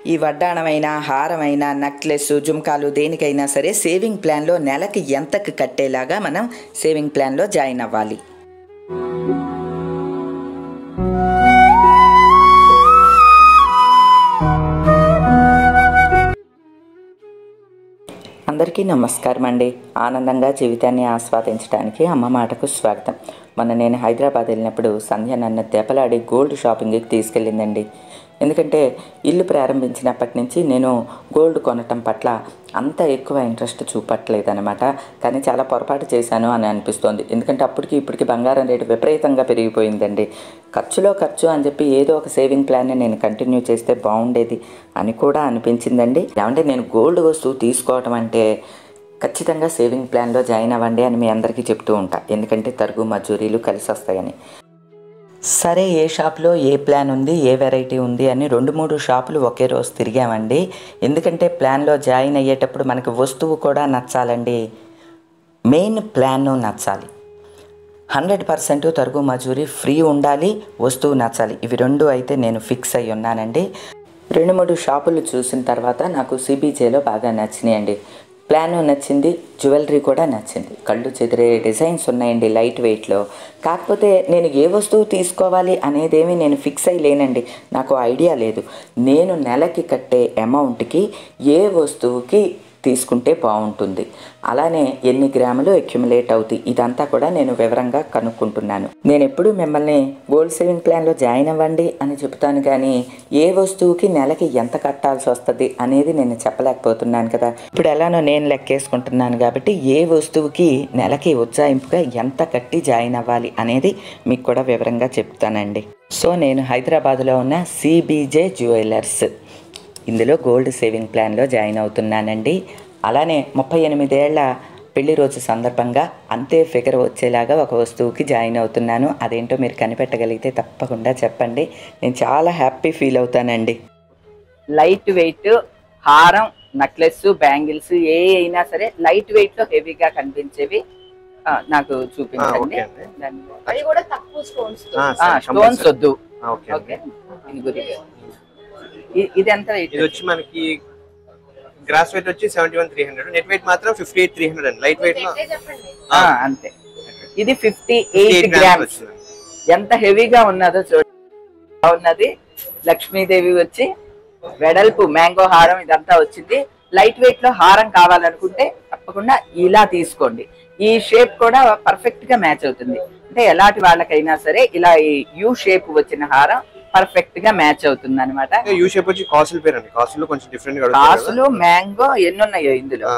ఈ వడ్డాణమైన హారమైన నెక్లెస్ జుమ్కాలు దేనికైనా సరే సేవింగ్ ప్లాన్లో నెలకి ఎంతకు కట్టేలాగా మనం సేవింగ్ ప్లాన్లో జాయిన్ అవ్వాలి అందరికీ నమస్కారం అండి ఆనందంగా జీవితాన్ని ఆస్వాదించడానికి అమ్మ మాటకు స్వాగతం మొన్న నేను హైదరాబాద్ వెళ్ళినప్పుడు సంధ్య నన్ను తెపలాడి గోల్డ్ షాపింగ్కి తీసుకెళ్ళిందండి ఎందుకంటే ఇల్లు ప్రారంభించినప్పటి నుంచి నేను గోల్డ్ కొనటం పట్ల అంత ఎక్కువ ఇంట్రెస్ట్ చూపట్లేదనమాట కానీ చాలా పొరపాటు చేశాను అని అనిపిస్తోంది ఎందుకంటే అప్పటికి ఇప్పటికి బంగారం రేటు విపరీతంగా పెరిగిపోయిందండి ఖర్చులో ఖర్చు అని చెప్పి ఏదో ఒక సేవింగ్ ప్లాన్ని నేను కంటిన్యూ చేస్తే బాగుండేది అని కూడా అనిపించిందండి ఏమంటే నేను గోల్డ్ వస్తువు తీసుకోవటం అంటే ఖచ్చితంగా సేవింగ్ ప్లాన్లో జాయిన్ అవ్వండి అని మీ అందరికీ చెప్తూ ఉంటా ఎందుకంటే తరుగు మజూరీలు కలిసి వస్తాయని సరే ఏ షాప్లో ఏ ప్లాన్ ఉంది ఏ వెరైటీ ఉంది అని రెండు మూడు షాపులు ఒకే రోజు తిరిగామండి ఎందుకంటే ప్లాన్లో జాయిన్ అయ్యేటప్పుడు మనకి వస్తువు కూడా నచ్చాలండి మెయిన్ ప్లాన్ నచ్చాలి హండ్రెడ్ పర్సెంట్ తరుగు మజూరీ ఫ్రీ ఉండాలి వస్తువు నచ్చాలి ఇవి రెండు అయితే నేను ఫిక్స్ అయి ఉన్నానండి రెండు మూడు షాపులు చూసిన తర్వాత నాకు సిబిజేలో బాగా నచ్చినాయండి ప్లాన్ నచ్చింది జ్యువెలరీ కూడా నచ్చింది కళ్ళు చెదిరే డిజైన్స్ ఉన్నాయండి లైట్ వెయిట్లో కాకపోతే నేను ఏ వస్తువు తీసుకోవాలి అనేదేమి నేను ఫిక్స్ అయి లేనండి నాకు ఐడియా లేదు నేను నెలకి కట్టే అమౌంట్కి ఏ వస్తువుకి తీసుకుంటే బాగుంటుంది అలానే ఎన్ని గ్రాములు అక్యుములేట్ అవుతాయి ఇదంతా కూడా నేను వివరంగా కనుక్కుంటున్నాను నేను ఎప్పుడు మిమ్మల్ని గోల్డ్ సేవింగ్ ప్లాన్లో జాయిన్ అవ్వండి అని చెప్తాను కానీ ఏ వస్తువుకి నెలకి ఎంత కట్టాల్సి వస్తుంది అనేది నేను చెప్పలేకపోతున్నాను కదా ఇప్పుడు ఎలానో నేను లెక్కేసుకుంటున్నాను కాబట్టి ఏ వస్తువుకి నెలకి ఉజ్జాయింపుగా ఎంత కట్టి జాయిన్ అవ్వాలి అనేది మీకు కూడా వివరంగా చెప్తానండి సో నేను హైదరాబాద్లో ఉన్న సిబిజే జ్యువెలర్స్ ఇందులో గోల్డ్ సేవింగ్ ప్లాన్లో జాయిన్ అవుతున్నానండి అలానే ముప్పై ఎనిమిదేళ్ల పెళ్లి రోజు సందర్భంగా అంతే ఫిగర్ వచ్చేలాగా ఒక వస్తువుకి జాయిన్ అవుతున్నాను అదేంటో మీరు కనిపెట్టగలిగితే తప్పకుండా చెప్పండి నేను చాలా హ్యాపీ ఫీల్ అవుతానండి లైట్ వెయిట్ హారం నెక్లెస్ బ్యాంగిల్స్ ఏ అయినా సరే లైట్ వెయిట్ లో హెవీగా కనిపించేవి ఆ, నాకు చూపించండి ఓకే అండి. దాన్ని- అది కూడా తక్కువ స్టోన్స్ ఆ, ఆ, సరే, స్టోన్స్ కంపల్సరీ. వద్దు ఆ, ఓకే ఓకే అండి. ఇది గురించి ఇ- ఇది ఎంత వెయిట్ ఇది వచ్చి మనకి గ్రాస్ వెయిట్ వచ్చి seventy one three hundred net weight మాత్రం ఫిఫ్టీ ఎయిట్ త్రీ హండ్రెడ్ అండి లైట్ వెయిట్ లో చెప్పండి ఆ, అంతే ఇది ఫిఫ్టీ 58 ఎయిట్ grams గ్రామ్స్ వచ్చింది. ఎంత హెవీగా ఉన్నదో చూడండి ఉన్నది లక్ష్మీదేవి వచ్చి వెడల్పు మ్యాంగో హారం ఇదంతా వచ్చింది లైట్ వెయిట్ లో హారం కావాలనుకుంటే తప్పకుండా ఇలా తీసుకోండి ఈ షేప్ కూడా పర్ఫెక్ట్ గా మ్యాచ్ అవుతుంది అంటే ఎలాంటి వాళ్ళకైనా సరే ఇలా ఈ యూ షేప్ వచ్చిన హారం పర్ఫెక్ట్ గా మ్యాచ్ అవుతుంది అనమాట ఇంకా యూ షేప్ వచ్చి కాసుల పేరు అండి కాసులు కొంచెం డిఫరెంట్ గా కాసులు మ్యాంగో ఎన్ని ఉన్నాయో ఇందులో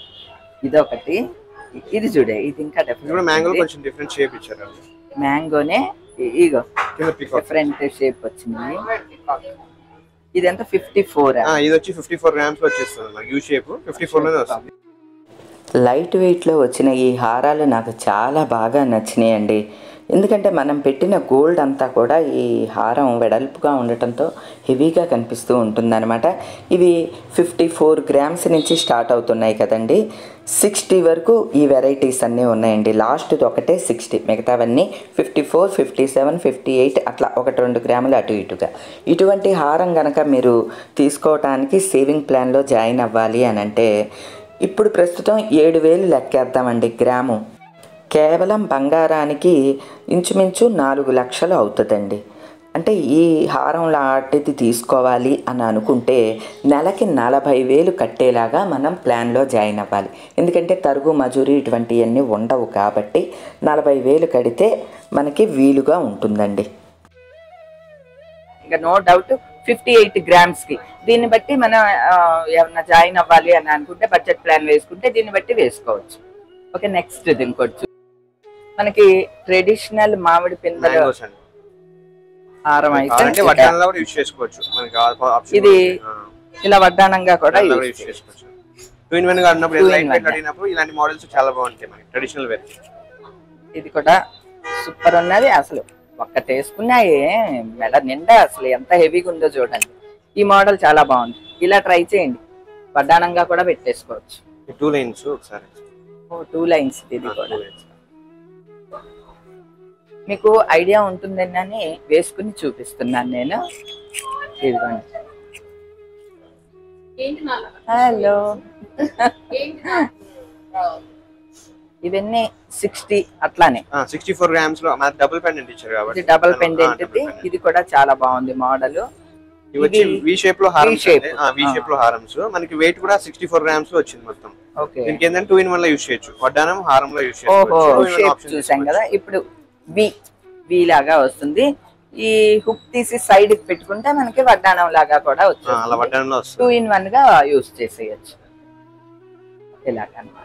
ఇదొకటి ఇది చూడే ఇది ఇంకా ఇది కూడా మ్యాంగో డెఫినెట్ కొంచెం డిఫరెంట్ షేప్ ఇచ్చారు మ్యాంగోనే ఇ- ఇగో కింద పికాక్ డిఫరెంట్ షేప్ వచ్చింది ఇది ఎంత ఫిఫ్టీ ఫోర్ ఇది వచ్చి ఫిఫ్టీ ఫోర్ గ్రామ్స్ లో వచ్చేస్తుంది యూ షేప్ ఫిఫ్టీ ఫోర్ లోనే వస్తుంది లైట్ వెయిట్లో వచ్చిన ఈ హారాలు నాకు చాలా బాగా నచ్చినాయండి ఎందుకంటే మనం పెట్టిన గోల్డ్ అంతా కూడా ఈ హారం వెడల్పుగా ఉండటంతో హెవీగా కనిపిస్తూ ఉంటుందన్నమాట ఇవి ఫిఫ్టీ ఫోర్ గ్రామ్స్ నుంచి స్టార్ట్ అవుతున్నాయి కదండి సిక్స్టీ వరకు ఈ వెరైటీస్ అన్నీ ఉన్నాయండి లాస్ట్ది ఒకటే సిక్స్టీ మిగతావన్నీ fifty four fifty seven fifty eight అట్లా ఒకటి రెండు గ్రాములు అటు ఇటుగా ఇటువంటి హారం కనుక మీరు తీసుకోవటానికి సేవింగ్ ప్లాన్లో జాయిన్ అవ్వాలి అని అంటే ఇప్పుడు ప్రస్తుతం ఏడు వేలు లెక్కేద్దామండి గ్రాము కేవలం బంగారానికి ఇంచుమించు నాలుగు లక్షలు అవుతుందండి అంటే ఈ హారం లాంటిది తీసుకోవాలి అని అనుకుంటే నెలకి నలభై వేలు కట్టేలాగా మనం ప్లాన్లో జాయిన్ అవ్వాలి ఎందుకంటే తరుగు మజూరి ఇటువంటివన్నీ ఉండవు కాబట్టి నలభై వేలు కడితే మనకి వీలుగా ఉంటుందండి ఇంకా no doubt fifty eight grams కి దీన్ని బట్టి మనం ఆ, ఏమన్నా జాయిన్ అవ్వాలి అని అనుకుంటే బడ్జెట్ ప్లాన్ వేసుకుంటే దీన్ని బట్టి వేసుకోవచ్చు ఓకే నెక్స్ట్ ఇది ఇంకోటి చూ- మనకి ట్రెడిషనల్ మామిడి పిందెల మ్యాంగోస్ అండి హారం కావాలంటే అయితే వడ్డానంలో కూడా యూజ్ చేసుకోవచ్చు మనకి ఆప్షన్ ఇది ఇలా వడ్డానంగా కూడా use యూజ్ చేసుకోవచ్చు టూ ఇన్ వన్ గా ఉన్నప్పుడు Two in light weight one. అడిగినప్పుడు ఇలాంటి మోడల్స్ చాలా బాగుంటాయి మనకి ట్రెడిషనల్ వేర్ ఇది కూడా సూపర్ ఉన్నది అసలు ఒక్కటి వేసుకున్నాయే మెడ నిండా అసలు ఎంత హెవీగా ఉందో చూడండి ఈ మోడల్ చాలా బాగుంది ఇలా ట్రై చేయండి వడ్డానంగా కూడా పెట్టేసుకోవచ్చు టూ లైన్స్ ఒకసారి టూ లైన్స్ ఇది two కూడా lines. మీకు ఐడియా ఉంటుందని వేసుకుని చూపిస్తున్నాను నేను ఇదిగోండి ఏంటి నాన్న హలో ఏంటి నాన్న? ఇవన్నీ సిక్స్టీ అట్లానే సిక్స్టీ ఫోర్ గ్రామ్స్ లో మన డబుల్ పెండెంట్ ఇచ్చారు ఇది కాబట్టి డబల్ ఆ, పెండెంట్ double pendant. ఇది కూడా చాలా బాగుంది మోడల్ ఇవి వచ్చి ఇది వి షేప్ లో హారమ్స్ V-shape. వి షేప్ లో హారమ్స్ మనకి వెయిట్ కూడా సిక్స్టీ ఫోర్ గ్రామ్స్ లో వచ్చింది మొత్తం ఓకే దీనికి ఏంటంటే టూ ఇన్ వన్ లో యూస్ చేయొచ్చు వడ్డానం హారం లో యూస్ ఓహో చేసుకోవచ్చు షేప్ చూసాం కదా ఇప్పుడు వి వి లాగా వస్తుంది ఈ హుక్ తీసి సైడ్ పెట్టుకుంటే మనకి వడ్డానం లాగా కూడా అలా వచ్చేస్తుంది వడ్డానంలో టూ వస్తుంది ఇన్ వన్ గా యూస్ చేసేయచ్చు ఇలాగనమాట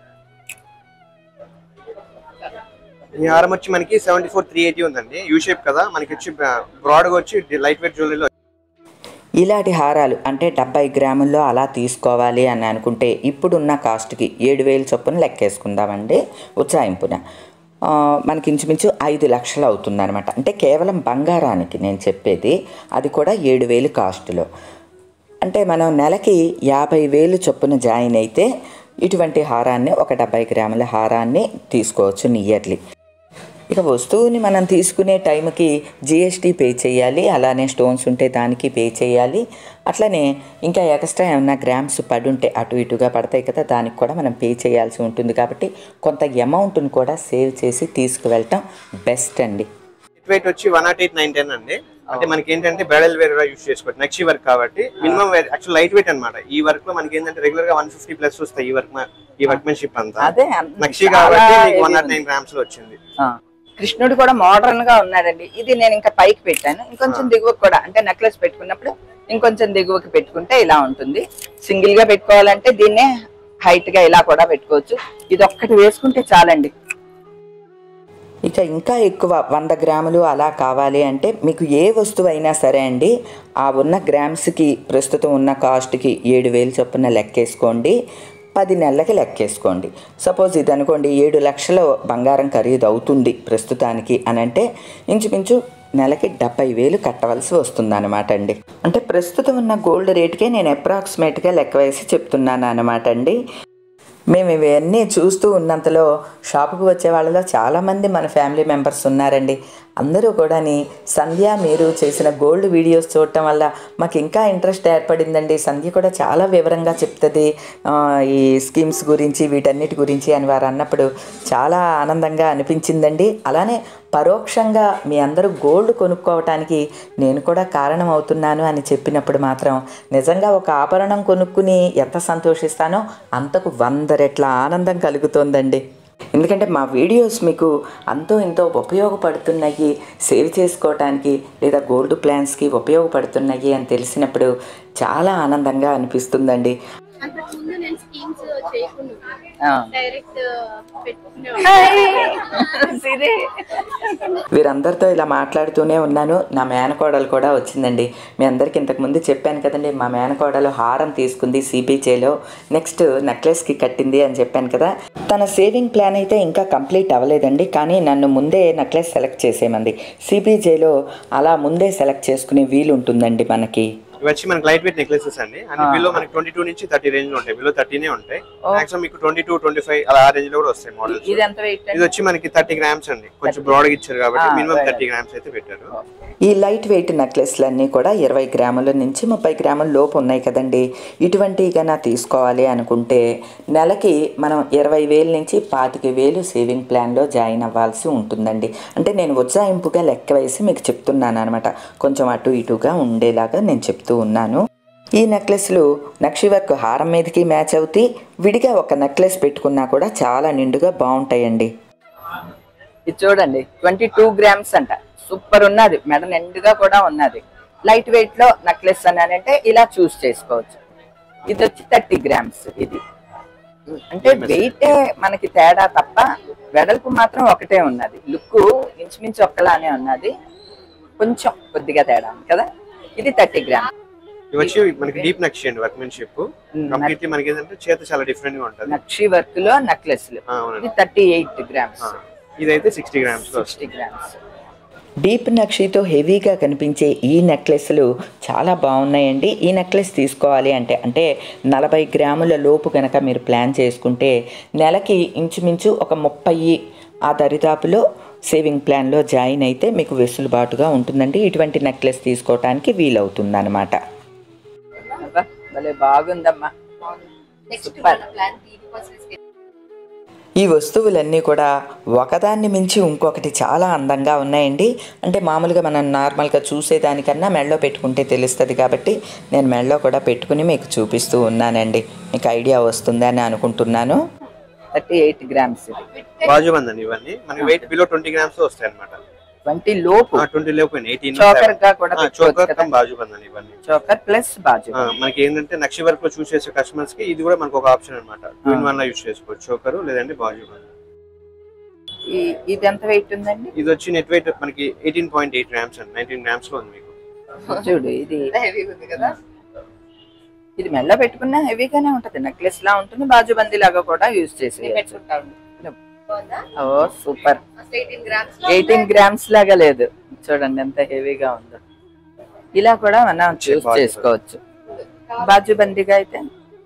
ఈ హారం వచ్చి మనకి సెవెంటీ ఫోర్ త్రీ ఎయిటీ ఉందండి యూ షేప్ కదా మనకి వచ్చి బ్రాడ్ గా వచ్చి లైట్ వెయిట్ జ్యువెలరీలో ఇలాంటి హారాలు అంటే డెబ్బై గ్రాముల్లో అలా తీసుకోవాలి అని అనుకుంటే ఇప్పుడున్న కాస్ట్కి ఏడు వేలు చొప్పున లెక్కేసుకుందామండి ఉత్సాహింపున ఆ, మనకి ఇంచుమించు ఐదు లక్షలు అవుతుందన్నమాట అంటే కేవలం బంగారానికి నేను చెప్పేది అది కూడా ఏడు వేలు కాస్ట్లో అంటే మనం నెలకి యాభై వేలు చొప్పున జాయిన్ అయితే ఇటువంటి హారాన్ని ఒక డెబ్బై గ్రాముల హారాన్ని తీసుకోవచ్చు నియర్లీ ఇక వస్తువుని మనం తీసుకునే టైంకి జిఎస్టీ పే చేయాలి అలానే స్టోన్స్ ఉంటే దానికి పే చేయాలి అట్లనే ఇంకా ఎక్స్ట్రా ఏమన్నా గ్రామ్స్ పడుంటే అటు ఇటుగా పడతాయి కదా దానికి కూడా మనం పే చేయాల్సి ఉంటుంది కాబట్టి కొంత అమౌంట్ని కూడా సేవ్ చేసి తీసుకువెళ్ళటం బెస్ట్ అండి వెయిట్ వచ్చి one nought eight nine ten అండి అంటే మనకి ఏంటంటే బ్రైడల్ వేర్ గా యూస్ చేసుకోవచ్చు నెక్స్ట్ వర్క్ కాబట్టి మినిమం యాక్చువల్ లైట్ వెయిట్ అన్నమాట ఈ వర్క్ లో మనకి ఏంటంటే రెగ్యులర్ గా వన్ ఫిఫ్టీ ప్లస్ వస్తాయి ఈ వర్క్ ఈ వర్క్మెన్షిప్ అంతా అదే అంత నక్షి చాలా కాబట్టి మీకు heavy వన్ నాట్ ఉంది. నైన్ గ్రామ్స్ లో వచ్చింది ఆ. కృష్ణుడు కూడా మోడర్న్ గా ఉన్నాడండి ఇది నేను ఇంకా పైకి పెట్టాను ఇంకొంచెం దిగువకు కూడా అంటే నెక్లెస్ పెట్టుకున్నప్పుడు ఇంకొంచెం దిగువకి పెట్టుకుంటే ఇలా ఉంటుంది సింగిల్ గా పెట్టుకోవాలంటే దీన్నే హైట్ గా ఇలా కూడా పెట్టుకోవచ్చు ఇది ఒక్కటి వేసుకుంటే చాలండి ఇక ఇంకా ఎక్కువ వంద గ్రాములు అలా కావాలి అంటే మీకు ఏ వస్తువు అయినా సరే అండి ఆ ఉన్న గ్రామ్స్కి ప్రస్తుతం ఉన్న కాస్ట్కి ఏడు వేలు చొప్పున లెక్కేసుకోండి పది నెలలకి లెక్కేసుకోండి సపోజ్ ఇది అనుకోండి ఏడు లక్షల బంగారం ఖరీదు అవుతుంది ప్రస్తుతానికి అని అంటే ఇంచుమించు నెలకి డెబ్బై వేలు కట్టవలసి వస్తుంది అనమాట అండి అంటే ప్రస్తుతం ఉన్న గోల్డ్ రేట్కే నేను అప్రాక్సిమేట్గా లెక్క వేసి చెప్తున్నాను అనమాట అండి మేము ఇవన్నీ చూస్తూ ఉన్నంతలో షాపుకు వచ్చే వాళ్ళలో చాలామంది మన ఫ్యామిలీ మెంబర్స్ ఉన్నారండి అందరూ కూడాని సంధ్య మీరు చేసిన గోల్డ్ వీడియోస్ చూడటం వల్ల మాకు ఇంకా ఇంట్రెస్ట్ ఏర్పడిందండి సంధ్య కూడా చాలా వివరంగా చెప్తుంది ఆ, ఈ స్కీమ్స్ గురించి వీటన్నిటి గురించి అని వారు అన్నప్పుడు చాలా ఆనందంగా అనిపించిందండి అలానే పరోక్షంగా మీ అందరూ గోల్డ్ కొనుక్కోవటానికి నేను కూడా కారణం అవుతున్నాను అని చెప్పినప్పుడు మాత్రం నిజంగా ఒక ఆభరణం కొనుక్కుని ఎంత సంతోషిస్తానో అంతకు వంద రెట్ల ఆనందం కలుగుతోందండి ఎందుకంటే మా వీడియోస్ మీకు అంతో ఇంతో ఉపయోగపడుతున్నాయి సేవ్ చేసుకోవటానికి లేదా గోల్డ్ ప్లాన్స్కి ఉపయోగపడుతున్నాయి అని తెలిసినప్పుడు చాలా ఆనందంగా అనిపిస్తుందండి అంతకుముందు నేను స్కీమ్స్ చేయకుండా ఆ. డైరెక్ట్ పెట్టుకునే సిరి వీరందరితో ఇలా మాట్లాడుతూనే ఉన్నాను నా మేనకోడలు కూడా వచ్చిందండి మీ అందరికి ఇంతకుముందు చెప్పాను కదండి మా మేనకోడలు హారం తీసుకుంది సిబిజేలో నెక్స్ట్ నెక్లెస్కి కట్టింది అని చెప్పాను కదా తన సేవింగ్ ప్లాన్ అయితే ఇంకా కంప్లీట్ అవ్వలేదండి కానీ నన్ను ముందే నెక్లెస్ సెలెక్ట్ చేసేమంది సిబిజేలో అలా ముందే సెలెక్ట్ చేసుకునే వీలు ఉంటుందండి మనకి ఇవి వచ్చి మనకి లైట్ వెయిట్ నెక్లెసెస్ అండి అంటే బిలో మనకి ట్వంటీ టూ నుంచి థర్టీ రేంజ్ లో ఉంటాయి బిలో థర్టీనే ఉంటాయి మాక్సిమం మీకు ట్వంటీ టూ ట్వంటీ ఫైవ్ అలా ఆ రేంజ్ లో కూడా వస్తాయి మోడల్స్ ఇది ఎంత వెయిట్ ఇది వచ్చి మనకి థర్టీ గ్రామ్స్ అండి కొంచెం బ్రాడ్ గా ఇచ్చారు కాబట్టి ఆ, మినిమం right. థర్టీ గ్రామ్స్ అయితే పెట్టారు ఈ లైట్ వెయిట్ నెక్లెస్లన్నీ కూడా ఇరవై గ్రాముల నుంచి ముప్పై గ్రాముల లోపు ఉన్నాయి కదండి ఇటువంటి కన్నా తీసుకోవాలి అనుకుంటే నెలకి మనం ఇరవై వేల నుంచి పాతిక వేలు సేవింగ్ ప్లాన్లో జాయిన్ అవ్వాల్సి ఉంటుందండి అంటే నేను ఉజ్జాయింపుగా లెక్క వేసి మీకు చెప్తున్నాను అనమాట కొంచెం అటు ఇటుగా ఉండేలాగా నేను చెప్తూ ఉన్నాను ఈ నెక్లెస్లు నక్షి వర్క్ హారం మీదకి మ్యాచ్ అవుతాయి విడిగా ఒక నెక్లెస్ పెట్టుకున్నా కూడా చాలా నిండుగా బాగుంటాయండి ఇది చూడండి ట్వంటీ టూ గ్రామ్స్ అంట సూపర్ ఉన్నది మెడ నిండుగా కూడా ఉన్నది లైట్ వెయిట్ లో నెక్లెస్ అని అంటే ఇలా చూస్ చేసుకోవచ్చు ఇది వచ్చి థర్టీ గ్రామ్స్ ఇది అంటే వెయిటే మనకి తేడా తప్ప వెడల్పు మాత్రం ఒకటే ఉన్నది లుక్ ఇంచుమించు ఒక్కలానే ఉన్నది కొంచెం కొద్దిగా తేడా ఉంది కదా ఇది థర్టీ గ్రామ్ ఇవి వచ్చి మనకి డీప్ నక్షి అండి వర్క్మెన్షిప్ కంప్లీట్లీ మనకి ఏంటంటే చేత చాలా డిఫరెంట్ గా ఉంటది నక్షి వర్క్ లో నెక్లెస్లు ఆ, అవునండి ఇది థర్టీ ఎయిట్ గ్రామ్స్ ఆ, ఇదైతే సిక్స్టీ గ్రామ్స్ లో వస్తుంది సిక్స్టీ గ్రామ్స్ డీప్ నక్షితో హెవీగా కనిపించే ఈ నెక్లెస్లు చాలా బాగున్నాయండి ఈ నెక్లెస్ తీసుకోవాలి అంటే అంటే నలభై గ్రాముల లోపు కనుక మీరు ప్లాన్ చేసుకుంటే నెలకి ఇంచుమించు ఒక ముప్పై ఆ దరిదాపులో సేవింగ్ ప్లాన్లో జాయిన్ అయితే మీకు వెసులుబాటుగా ఉంటుందండి ఇటువంటి నెక్లెస్ తీసుకోవటానికి వీలవుతుందన్నమాట అబ్బా భలే బాగుందమ్మా next Super. Plan TV persons ఈ వస్తువులన్నీ కూడా ఒకదాన్ని మించి ఇంకొకటి చాలా అందంగా ఉన్నాయండి అంటే మామూలుగా మనం నార్మల్గా చూసేదానికన్నా మెడలో పెట్టుకుంటే తెలుస్తుంది కాబట్టి నేను మెడలో కూడా పెట్టుకుని మీకు చూపిస్తూ ఉన్నానండి మీకు ఐడియా వస్తుందని అనుకుంటున్నాను థర్టీ ఎయిట్ గ్రామ్స్ ఇది బాజు అండి ఇవన్నీ మనకి వెయిట్ బిలో ట్వంటీ గ్రామ్స్ వస్తాయి అనమాట ట్వంటీ లోపు ట్వంటీ లేకపోయినా ఎయిటీన్ చోకర్ గా కూడా పెట్టుకోవచ్చు చోకర్ కదా. కమ్ బాజు అండి ఇవన్నీ చోకర్ ప్లస్ బాజు ఆ, మనకి ఏంటంటే నక్షి వర్క్ లో చూస్ చేసే కస్టమర్స్ కి ఇది కూడా మనకు ఒక ఆప్షన్ అనమాట టూ ఇన్ వన్ లో యూస్ చేసుకోవచ్చు చోకరు లేదంటే బాజు బంద్ ఈ- ఇది ఎంత వెయిట్ ఉందండి ఇది వచ్చి నెట్ వెయిట్ మనకి ఎయిటీన్ పాయింట్ ఎయిట్ గ్రామ్స్ అండి నైన్టీన్ గ్రామ్స్ లో ఉంది మీకు చూడు ఇది హెవీ ఉంది కదా ఇది మెల్ల పెట్టుకున్నా హెవీగానే ఉంటది నెక్లెస్ లా ఉంటుంది బాజు బందీ లాగా కూడా యూజ్ చేసి పెట్టుకుంటా బాగుందా ఓ super eighteen grams eighteen grams లాగా లేదు చూడండి ఎంత హెవీగా ఉందో ఇలా కూడా మనం చూస్ బాజు చేసుకోవచ్చు బాజు బందీగా అయితే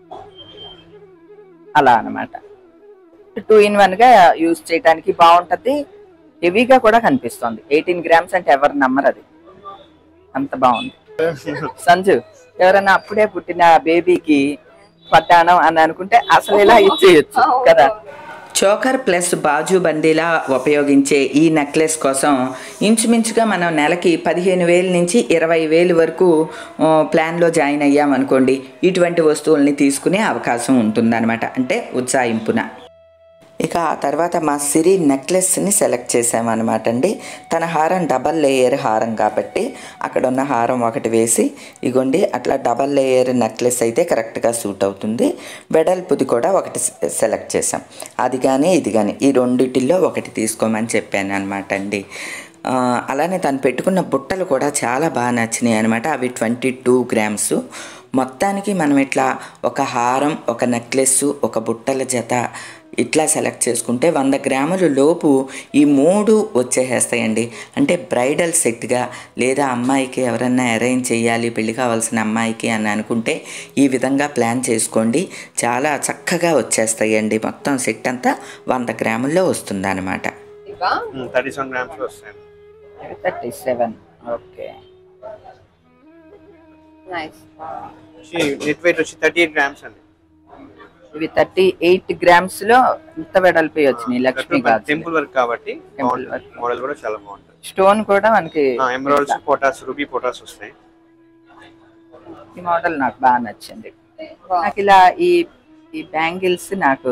అలా అన్నమాట టూ ఇన్ వన్ గా యూజ్ చేయడానికి బాగుంటది హెవీగా కూడా కనిపిస్తుంది ఎయిటీన్ గ్రామ్స్ అంటే ఎవరు నమ్మరు అది అంత బాగుంది సంజు ఎవరైనా అప్పుడే పుట్టిన బేబీకి పట్టాణం అని అనుకుంటే అసలు ఇలా ఇచ్చేయచ్చు కదా చోకర్ ప్లస్ బాజు బందీలా ఉపయోగించే ఈ నెక్లెస్ కోసం ఇంచుమించుగా మనం నెలకి పదిహేను వేల నుంచి ఇరవై వేలు వరకు ఆ, ప్లాన్లో జాయిన్ అయ్యామనుకోండి ఇటువంటి వస్తువుల్ని తీసుకునే అవకాశం ఉంటుందన్నమాట అంటే ఉత్సాహింపున ఇక ఆ తర్వాత మా సిరి నెక్లెస్ని సెలెక్ట్ చేసామన్నమాట అండి తన హారం డబల్ లేయర్ హారం కాబట్టి అక్కడ ఉన్న హారం ఒకటి వేసి ఇగోండి అట్లా డబల్ లేయర్ నెక్లెస్ అయితే కరెక్ట్గా సూట్ అవుతుంది వెడల్పుది కూడా ఒకటి సె- సెలెక్ట్ చేసాం అది కానీ ఇది కానీ ఈ రెండిటిల్లో ఒకటి తీసుకోమని చెప్పాను అనమాట అండి ఆ, అలానే తను పెట్టుకున్న బుట్టలు కూడా చాలా బాగా నచ్చినాయి అనమాట అవి ట్వంటీ టూ గ్రామ్స్ మొత్తానికి మనం ఇట్లా ఒక హారం ఒక నెక్లెస్ ఒక బుట్టల జత ఇట్లా సెలెక్ట్ చేసుకుంటే వంద గ్రాముల లోపు ఈ మూడు వచ్చేసేస్తాయండి అంటే బ్రైడల్ సెట్గా లేదా అమ్మాయికి ఎవరన్నా అరేంజ్ చేయాలి పెళ్లి కావాల్సిన అమ్మాయికి అని అనుకుంటే ఈ విధంగా ప్లాన్ చేసుకోండి చాలా చక్కగా వచ్చేస్తాయండి మొత్తం సెట్ అంతా వంద గ్రాముల్లో వస్తుందన్నమాట ఇవా థర్టీ సెవెన్ గ్రామ్స్ లో వస్తాయి thirty seven okay nice net weight వచ్చి థర్టీ ఎయిట్ గ్రామ్స్ అండి ఇవి థర్టీ ఎయిట్ గ్రామ్స్ లో ఇంత వెడల్పి వచ్చినాయి లక్ష్మీ గాజు టెంపుల్ వర్క్ కాబట్టి Temple work. మోడల్ కూడా చాలా బాగుంటుంది స్టోన్ కూడా మనకి ఎమరాల్డ్స్ పోటాస్ రూబీ పోటాస్ వస్తాయి ఈ మోడల్ నాకు బాగా నచ్చింది నాకు ఇలా ఈ ఈ బ్యాంగిల్స్ నాకు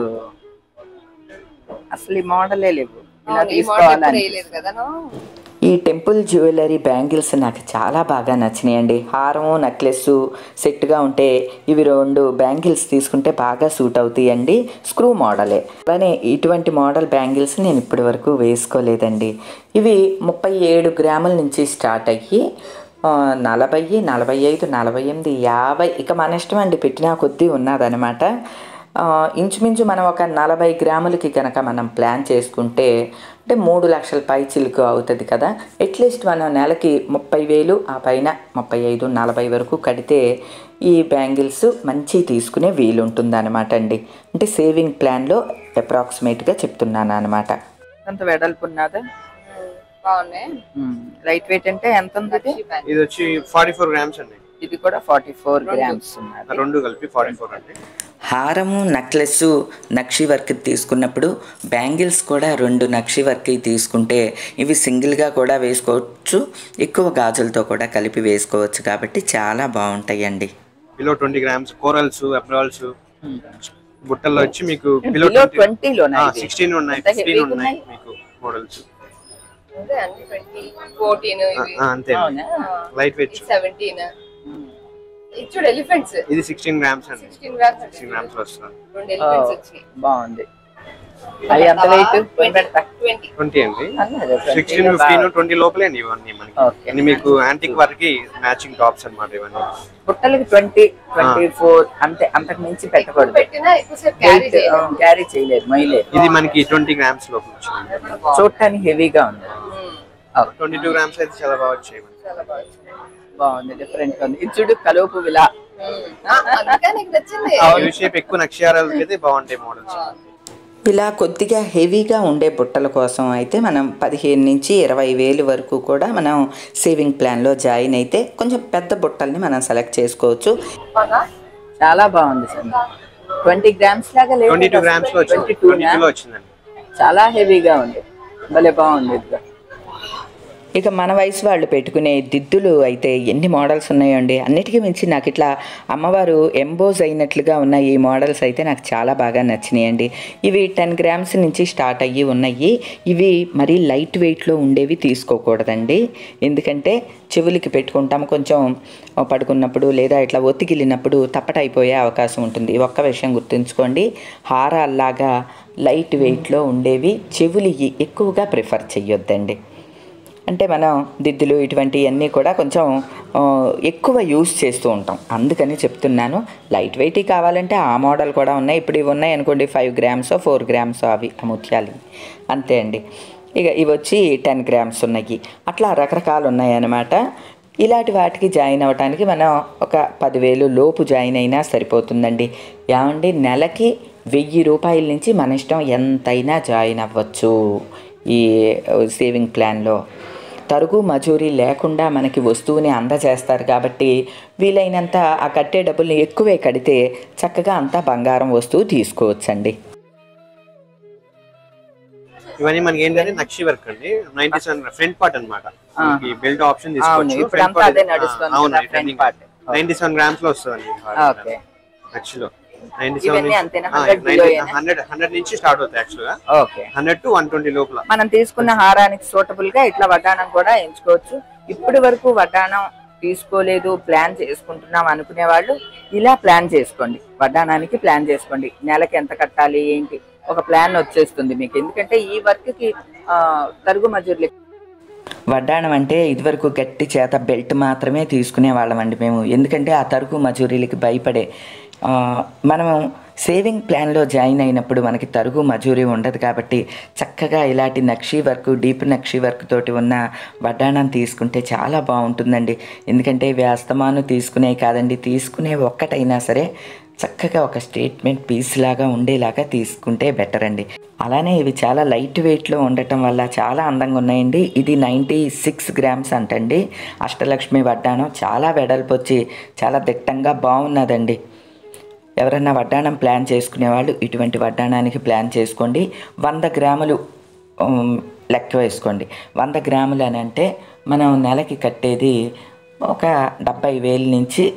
అసలు ఈ మోడలే లేవు ఇలా ఈ మోడల్ ఎప్పుడు తీసుకోవాలని వేయలేదు కదా నువ్వు? ఈ టెంపుల్ జ్యువెలరీ బ్యాంగిల్స్ నాకు చాలా బాగా నచ్చినాయండి హారము నెక్లెస్ సెట్గా ఉంటే ఇవి రెండు బ్యాంగిల్స్ తీసుకుంటే బాగా సూట్ అవుతాయండి స్క్రూ మోడలే అలానే ఇటువంటి మోడల్ బ్యాంగిల్స్ నేను ఇప్పటి వరకు వేసుకోలేదండి ఇవి ముప్పై ఏడు గ్రాముల నుంచి స్టార్ట్ అయ్యి ఆ, నలభై నలభై ఐదు నలభై ఎనిమిది యాభై ఇక మన ఇష్టం అండి పెట్టినా కొద్దీ ఉన్నదనమాట ఆ, ఇంచుమించు మనం ఒక నలభై గ్రాములకి కనుక మనం ప్లాన్ చేసుకుంటే అంటే మూడు లక్షల పై చిలుకు అవుతుంది కదా అట్లీస్ట్ మనం నెలకి ముప్పై వేలు ఆ పైన ముప్పై ఐదు నలభై వరకు కడితే ఈ బ్యాంగిల్స్ మంచి తీసుకునే వీలు ఉంటుంది అనమాట అండి అంటే సేవింగ్ ప్లాన్లో అప్రాక్సిమేట్గా చెప్తున్నాను అనమాట అంత వెడల్పు ఉన్నదా ఉమ్, బాగున్నాయి లైట్ వెయిట్ అంటే ఎంత ఉంది ఇది? Cheap and- ఇది వచ్చి ఫార్టీ ఫోర్ గ్రామ్స్ అండి ఇది కూడా ఫార్టీ ఫోర్ గ్రామ్స్ ఉన్నది రెండు కలిపి ఫార్టీ ఫోర్ అండి హారము నెక్లెస్ నక్షి వర్క్ తీసుకున్నప్పుడు బ్యాంగిల్స్ కూడా రెండు నక్షి వర్క్ తీసుకుంటే ఇవి సింగిల్గా కూడా వేసుకోవచ్చు ఎక్కువ గాజులతో కూడా కలిపి వేసుకోవచ్చు కాబట్టి చాలా బాగుంటాయండి below twenty grams corals emeralds బుట్టల్లో వచ్చి మీకు బిలో బిలో ట్వంటీ లోనా ఇది? సిక్స్టీన్ ఉన్నాయి ఎంత ఫిఫ్టీన్ heavy ఉన్నాయి ఉన్నాయి? మీకు మోడల్స్ అదే అండి ట్వంటీ ఫోర్టీన్ ఇవి అంతే అవునా లైట్ వెయిట్ సెవెంటీన్ ఇది చూడు ఎలిఫెంట్స్ ఇది సిక్స్టీన్ గ్రామ్స్ అండి సిక్స్టీన్ గ్రామ్స్ సిక్స్టీన్ గ్రామ్స్ వస్తుంది రెండు ఎలిఫెంట్స్ వచ్చినాయి బాగుంది అవి ఎంత వెయిట్ పెడతా ట్వంటీ ట్వంటీ అండి అన్నది సిక్స్టీన్ ఫిఫ్టీన్ ట్వంటీ లోపలే అండి ఇవన్నీ మనకి ఓకే అన్ని మీకు యాంటిక్ వర్క్ మ్యాచింగ్ టాప్స్ అన్నమాట ఇవన్నీ బుట్టలకి ట్వంటీ ట్వంటీ ఫోర్ అంతే అంతకు మించి పెట్టకూడదు పెట్టినా ఎక్కువసేపు క్యారీ చేయాలి క్యారీ చేయలేదు మొయ్యలేదు ఇది మనకి ట్వంటీ గ్రామ్స్ లోపల వచ్చింది చూడటానికి హెవీగా ఉంది ట్వంటీ టూ గ్రామ్స్ అయితే చాలా బాగా వచ్చాయి మనకి. చాలా బాగా వచ్చింది. బాగుంది డిఫరెంట్ ఉంది ఇది చూడు కలుపు విలా ఉమ్, ఆ, అందుకే నీకు నచ్చింది యూ షేప్ ఎక్కువ నక్షారాలకి అయితే బాగుంటాయి మోడల్స్ ఇలా కొద్దిగా హెవీగా ఉండే బుట్టల కోసం అయితే మనం పదిహేను నుంచి ఇరవై వేలు వరకు కూడా మనం సేవింగ్ ప్లాన్లో జాయిన్ అయితే కొంచెం పెద్ద బుట్టల్ని మనం సెలెక్ట్ చేసుకోవచ్చు చాలా బాగుంది సార్ ట్వంటీ గ్రామ్స్ లాగా లేదు ట్వంటీ టూ గ్రామ్స్ లో వచ్చింది ట్వంటీ టూ ట్వంటీ టూ లో వచ్చిందండి చాలా హెవీగా ఉంది భలే బాగుంది ఇదిగో ఇక మన వయసు వాళ్ళు పెట్టుకునే దిద్దులు అయితే ఎన్ని మోడల్స్ ఉన్నాయండి అన్నిటికీ మించి నాకు ఇట్లా అమ్మవారు ఎంబోజ్ అయినట్లుగా ఉన్న ఈ మోడల్స్ అయితే నాకు చాలా బాగా నచ్చినాయండి ఇవి టెన్ గ్రామ్స్ నుంచి స్టార్ట్ అయ్యి ఉన్నాయి ఇవి మరీ లైట్ వెయిట్లో ఉండేవి తీసుకోకూడదండి ఎందుకంటే చెవులకి పెట్టుకుంటాం కొంచెం పడుకున్నప్పుడు లేదా ఇట్లా ఒత్తిగిలినప్పుడు తప్పటైపోయే అవకాశం ఉంటుంది ఒక్క విషయం గుర్తుంచుకోండి హారాల్లాగా లైట్ వెయిట్లో ఉండేవి చెవులికి ఎక్కువగా ప్రిఫర్ చెయ్యొద్దండి అంటే మనం దిద్దులు ఇటువంటివన్నీ కూడా కొంచెం ఆ, ఎక్కువ యూస్ చేస్తూ ఉంటాం అందుకని చెప్తున్నాను లైట్ వెయిట్ కావాలంటే ఆ మోడల్ కూడా ఉన్నాయి ఇప్పుడు ఇవి ఉన్నాయి అనుకోండి ఫైవ్ గ్రామ్స్ ఫోర్ గ్రామ్స్ అవి ఆ ముత్యాలు అంతే అండి ఇక ఇవి వచ్చి టెన్ గ్రామ్స్ ఉన్నాయి అట్లా రకరకాలు ఉన్నాయి అన్నమాట ఇలాంటి వాటికి జాయిన్ అవ్వడానికి మనం ఒక పదివేలు లోపు జాయిన్ అయినా సరిపోతుందండి ఏమండి నెలకి వెయ్యి రూపాయల నుంచి మన ఇష్టం ఎంతైనా జాయిన్ అవ్వచ్చు ఈ సేవింగ్ ప్లాన్లో తరుగు మజూరీ లేకుండా మనకి వస్తువుని అందజేస్తారు కాబట్టి వీలైనంత ఆ కట్టే డబ్బుల్ని ఎక్కువే కడితే చక్కగా అంతా బంగారం వస్తువు తీసుకోవచ్చండి ఇవన్నీ మనకి ఏంటంటే నక్షి వర్క్ అండి నైన్టీ సెవెన్ ఫ్రంట్ పార్ట్ అనమాట బెల్ట్ ఆప్షన్ అవును, తీసుకోవచ్చు ఇప్పుడంతా అదే నడుస్తుంది కదా, front part. Ninety seven grams లో వస్తుందండి ఓకే నక్షిలో నైన్టీ ఇవన్నీ అంతేనా? 100 below సెవెన్ ఏనా? హండ్రెడ్ హండ్రెడ్ నుంచి స్టార్ట్ అవుతాయి యాక్చువల్ గా okay hundred to one twenty లోపల మనం తీసుకున్న హారానికి సూటబుల్ గా ఇట్లా వడ్డాణం కూడా ఎంచుకోవచ్చు ఇప్పటి వరకు వడ్డాణం తీసుకోలేదు ప్లాన్ చేసుకుంటున్నాం అనుకునే వాళ్ళు ఇలా ప్లాన్ చేసుకోండి వడ్డాణానికి ప్లాన్ చేసుకోండి నెలకి ఎంత కట్టాలి ఏంటి ఒక ప్లాన్ వచ్చేస్తుంది మీకు ఎందుకంటే ఈ వర్క్ కి ఆ, తరుగు మజూర్లు వడ్డాణం అంటే ఇదివరకు గట్టి చేత బెల్ట్ మాత్రమే తీసుకునే వాళ్ళమండి మేము ఎందుకంటే ఆ తరుగు మజూరీలకి భయపడే ఆ, మనం సేవింగ్ ప్లాన్లో జాయిన్ అయినప్పుడు మనకి తరుగు మజూరీ ఉండదు కాబట్టి చక్కగా ఇలాంటి నక్షీ వర్క్ డీప్ నక్షీ వర్క్ తోటి ఉన్న వడ్డాణం తీసుకుంటే చాలా బాగుంటుందండి ఎందుకంటే ఇవి అస్తమాను తీసుకునే కాదండి తీసుకునే ఒక్కటైనా సరే చక్కగా ఒక స్టేట్మెంట్ పీస్ లాగా ఉండేలాగా తీసుకుంటే బెటర్ అండి అలానే ఇవి చాలా లైట్ వెయిట్లో ఉండటం వల్ల చాలా అందంగా ఉన్నాయండి ఇది నైంటీ సిక్స్ గ్రామ్స్ అంటండి అష్టలక్ష్మి వడ్డాణం చాలా వెడల్పు వచ్చి చాలా దిట్టంగా బాగున్నదండి ఎవరన్నా వడ్డాణం ప్లాన్ చేసుకునే వాళ్ళు ఇటువంటి వడ్డాణానికి ప్లాన్ చేసుకోండి వంద గ్రాములు ఉమ్, లెక్క వేసుకోండి వంద గ్రాములు అని అంటే మనం నెలకి కట్టేది ఒక డెబ్బై వేల నుంచి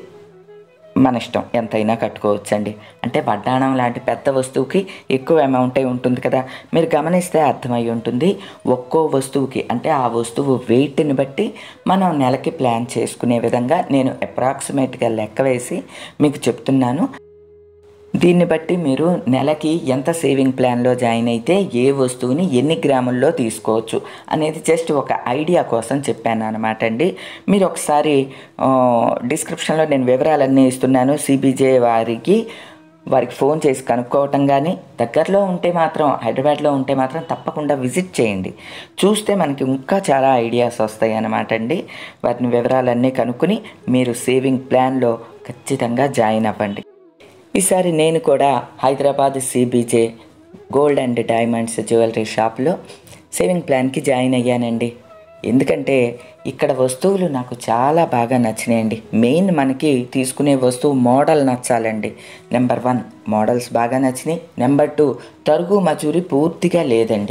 మన ఇష్టం ఎంతైనా కట్టుకోవచ్చండి అంటే వడ్డాణం లాంటి పెద్ద వస్తువుకి ఎక్కువ అమౌంటే ఉంటుంది కదా మీరు గమనిస్తే అర్థమై ఉంటుంది ఒక్కో వస్తువుకి అంటే ఆ వస్తువు వెయిట్ని బట్టి మనం నెలకి ప్లాన్ చేసుకునే విధంగా నేను అప్రాక్సిమేట్గా లెక్క వేసి మీకు చెప్తున్నాను దీన్ని బట్టి మీరు నెలకి ఎంత సేవింగ్ ప్లాన్లో జాయిన్ అయితే ఏ వస్తువుని ఎన్ని గ్రాముల్లో తీసుకోవచ్చు అనేది జస్ట్ ఒక ఐడియా కోసం చెప్పాను అనమాట అండి మీరు ఒకసారి ఆ, డిస్క్రిప్షన్లో నేను వివరాలన్నీ ఇస్తున్నాను సిబిజే వారికి వారికి ఫోన్ చేసి కనుక్కోవటం కానీ దగ్గరలో ఉంటే మాత్రం హైదరాబాద్లో ఉంటే మాత్రం తప్పకుండా విజిట్ చేయండి చూస్తే మనకి ఇంకా చాలా ఐడియాస్ వస్తాయి అన్నమాట అండి వాటిని వివరాలన్నీ కనుక్కుని మీరు సేవింగ్ ప్లాన్లో ఖచ్చితంగా జాయిన్ అవ్వండి ఈసారి నేను కూడా Hyderabad CBJ gold and diamonds jewellery షాప్లో సేవింగ్ ప్లాన్కి జాయిన్ అయ్యానండి ఎందుకంటే ఇక్కడ వస్తువులు నాకు చాలా బాగా నచ్చినాయండి మెయిన్ మనకి తీసుకునే వస్తువు మోడల్ నచ్చాలండి నెంబర్ వన్ మోడల్స్ బాగా నచ్చినాయి నెంబర్ టూ తరుగు మజూరి పూర్తిగా లేదండి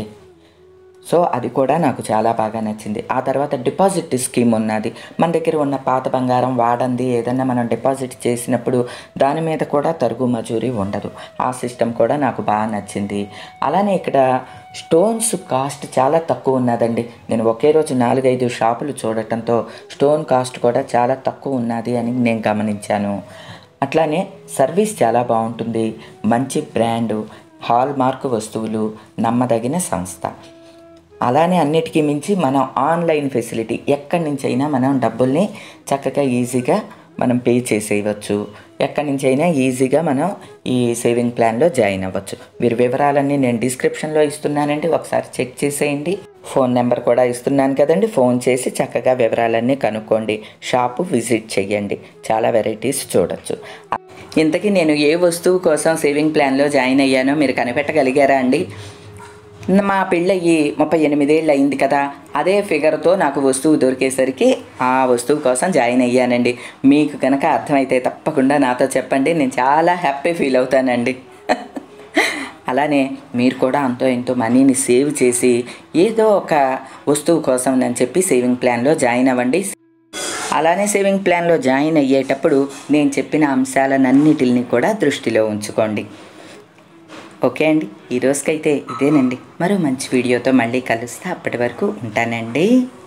సో అది కూడా నాకు చాలా బాగా నచ్చింది ఆ తర్వాత డిపాజిట్ స్కీమ్ ఉన్నది మన దగ్గర ఉన్న పాత బంగారం వాడంది ఏదన్నా మనం డిపాజిట్ చేసినప్పుడు దాని మీద కూడా తరుగు మజూరీ ఉండదు ఆ సిస్టమ్ కూడా నాకు బాగా నచ్చింది అలానే ఇక్కడ స్టోన్స్ కాస్ట్ చాలా తక్కువ ఉన్నదండి నేను ఒకే రోజు నాలుగైదు షాపులు చూడటంతో స్టోన్ కాస్ట్ కూడా చాలా తక్కువ ఉన్నది అని నేను గమనించాను అట్లానే సర్వీస్ చాలా బాగుంటుంది మంచి బ్రాండు హాల్ మార్క్ వస్తువులు నమ్మదగిన సంస్థ అలానే అన్నిటికీ మించి మనం ఆన్లైన్ ఫెసిలిటీ ఎక్కడి నుంచైనా మనం డబ్బుల్ని చక్కగా ఈజీగా మనం పే చేసేయవచ్చు ఎక్కడి నుంచి అయినా ఈజీగా మనం ఈ సేవింగ్ ప్లాన్లో జాయిన్ అవ్వచ్చు వీరి వివరాలన్నీ నేను డిస్క్రిప్షన్లో ఇస్తున్నానండి ఒకసారి చెక్ చేసేయండి ఫోన్ నెంబర్ కూడా ఇస్తున్నాను కదండి ఫోన్ చేసి చక్కగా వివరాలన్నీ కనుక్కోండి షాపు విజిట్ చేయండి చాలా వెరైటీస్ చూడొచ్చు ఇంతకీ నేను ఏ వస్తువు కోసం సేవింగ్ ప్లాన్లో జాయిన్ అయ్యానో మీరు కనిపెట్టగలిగారా అండి మా పెళ్ళయ్యి ముప్పై ఎనిమిదేళ్ళు అయింది కదా అదే ఫిగర్తో నాకు వస్తువు దొరికేసరికి ఆ వస్తువు కోసం జాయిన్ అయ్యానండి మీకు కనుక అర్థమైతే తప్పకుండా నాతో చెప్పండి నేను చాలా హ్యాపీ ఫీల్ అవుతానండి అలానే మీరు కూడా అంతో ఎంతో మనీని సేవ్ చేసి ఏదో ఒక వస్తువు కోసం అని చెప్పి సేవింగ్ ప్లాన్లో జాయిన్ అవ్వండి అలానే సేవింగ్ ప్లాన్లో జాయిన్ అయ్యేటప్పుడు నేను చెప్పిన అంశాలన్నిటిని కూడా దృష్టిలో ఉంచుకోండి ఓకే అండి ఈ రోజుకైతే ఇదేనండి మరో మంచి వీడియోతో మళ్ళీ కలుస్తా అప్పటి వరకు ఉంటానండి